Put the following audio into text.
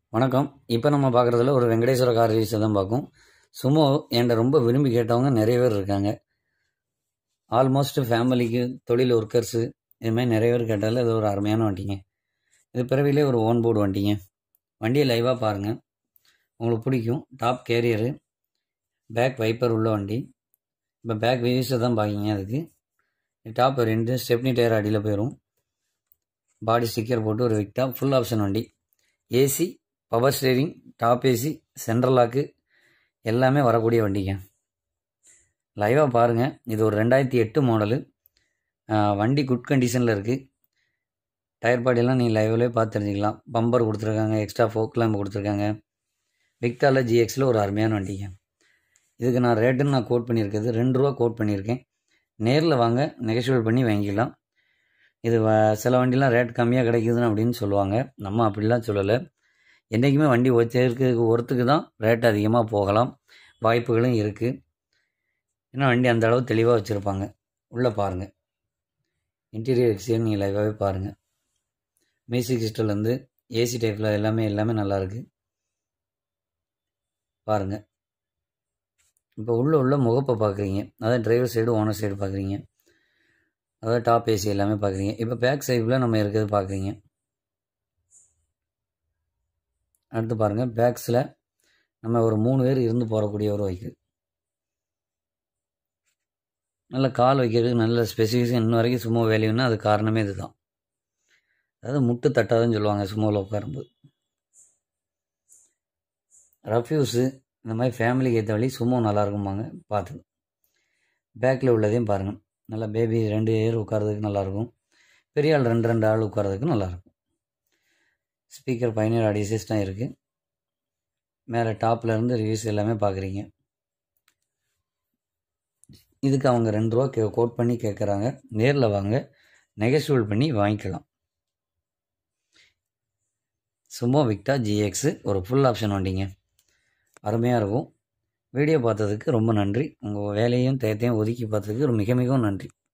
வணக்கம் இப்போ நம்ம பார்க்குறதுல ஒரு வெங்கடேஸ்வர கார் ரிலீஸை தான் பார்க்கும் சுமோ என்கிட்ட ரொம்ப விரும்பி கேட்டவங்க நிறைய பேர் இருக்காங்க ஆல்மோஸ்ட் ஃபேமிலிக்கு தொழில் ஒர்க்கர்ஸு இது மாதிரி நிறைய பேர் கேட்டாலும் இது ஒரு அருமையான வண்டிங்க இது பிறவிலே ஒரு ஓன் போர்டு வண்டிங்க வண்டியை லைவாக பாருங்கள் உங்களுக்கு பிடிக்கும் டாப் கேரியரு பேக் வைப்பர் உள்ள வண்டி இப்போ பேக் வியூஸை தான் பார்க்கிங்க அதுக்கு டாப் ரெண்டு ஸ்டெப்னி டயர் அடியில் போயிடும் பாடி ஸ்டிக்கர் போட்டு ஒரு விக்டா ஃபுல் ஆப்ஷன் வண்டி AC power steering top AC central lock எல்லாமே வரக்கூடிய வண்டிங்க லைவாக பாருங்கள் இது ஒரு ரெண்டாயிரத்தி எட்டு மாடலு வண்டி குட் கண்டிஷனில் இருக்குது டயர் பாடியெல்லாம் நீங்கள் லைவ்லேயே பார்த்து தெரிஞ்சுக்கலாம் பம்பர் கொடுத்துருக்காங்க எக்ஸ்ட்ரா ஃபோக் லேம்ப் கொடுத்துருக்காங்க விக்டாவில் ஜிஎக்ஸில் ஒரு அருமையான வண்டிங்க இதுக்கு நான் ரேட்டுன்னு நான் கோட் பண்ணியிருக்கிறது ரெண்டு ரூபா கோட் பண்ணியிருக்கேன் நேரில் வாங்க நெகஷியபிள் பண்ணி வாங்கிக்கலாம் இது வ- சில வண்டிலாம் ரேட் கம்மியாக கிடைக்குதுன்னு அப்படின்னு சொல்லுவாங்க நம்ம அப்படிலாம் சொல்லலை என்றைக்குமே வண்டி ஒருத்தருக்கு ஒருத்துக்கு தான் ரேட் அதிகமாக போகலாம் வாய்ப்புகளும் இருக்குது ஏன்னா வண்டி அந்த அளவு தெளிவாக வச்சுருப்பாங்க உள்ளே பாருங்கள் இன்டீரியர் எக்ஸ்டீரியர் நீங்கள் லைவாகவே பாருங்கள் மியூசிக் சிஸ்டம்லேருந்து ஏசி டைப்பில் எல்லாமே எல்லாமே நல்லாயிருக்கு பாருங்கள் இப்போ உள்ள உள்ள முகப்பை பார்க்குறீங்க அதான் டிரைவர் சைடு ஓனர் சைடு பார்க்குறீங்க அதாவது டாப் ஏசி எல்லாமே பார்க்குறீங்க இப்போ பேக் சைடில் நம்ம இருக்கிறது பார்க்குறீங்க அடுத்து பாருங்கள் பேக்ஸில் நம்ம ஒரு மூணு பேர் இருந்து போகக்கூடிய ஒரு வைக்கு நல்ல கால் வைக்கிறதுக்கு நல்ல ஸ்பெசிஃபிகேஷன் இன்ன வரைக்கும் சும்மா வேல்யூன்னா அது காரணமே இதுதான் அதாவது முட்டு தட்டாதுன்னு சொல்லுவாங்க சும்மாவில் உட்காரும்போது ரஃப்யூஸு இந்த மாதிரி ஃபேமிலிக்கு ஏற்ற வழி சும்மா நல்லா இருக்குமாங்க பார்த்து பேக்கில் உள்ளதையும் பாருங்கள் நல்லா பேபி ரெண்டு பேர் உட்காரதுக்கு நல்லாயிருக்கும் பெரிய ஆள் ரெண்டு ரெண்டு ஆள் உட்காரதுக்கு நல்லாயிருக்கும் ஸ்பீக்கர் பயணியர் ஆடியோ சிஸ்டம் இருக்குது மேலே டாப்ல இருந்து ரிவ்யூஸ் எல்லாமே பார்க்குறீங்க இதுக்கு அவங்க ரெண்டு ரூபா கே கோட் பண்ணி கேட்குறாங்க நேரில் வாங்க நெகசிபிள் பண்ணி வாங்கிக்கலாம் சுமோ விக்டா ஜிஎக்ஸு ஒரு ஃபுல் ஆப்ஷன் வண்டிங்க அருமையாக இருக்கும் வீடியோ பார்த்ததுக்கு ரொம்ப நன்றி உங்கள் வேலையும் தேத்தையும் ஒதுக்கி பார்த்ததுக்கு மிக மிகவும் நன்றி